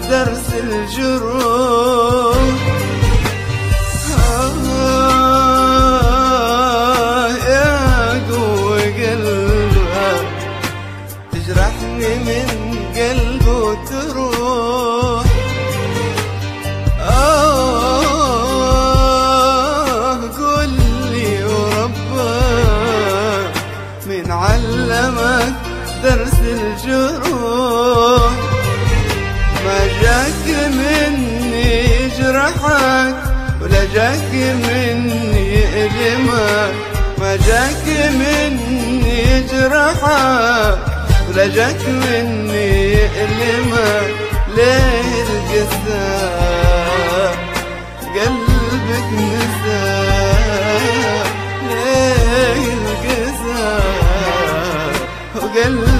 درس الجروح آه يا قوة قلبك تجرحني من قلبه وتروح آه قل لي وربك من علمك درس الجروح ما جاك مني يجرحك ولا جاك مني يألمك ما جاك مني يجرحك ولا جاك مني يألمك ليه القساء قلبك نسى ليه القساء وقلبك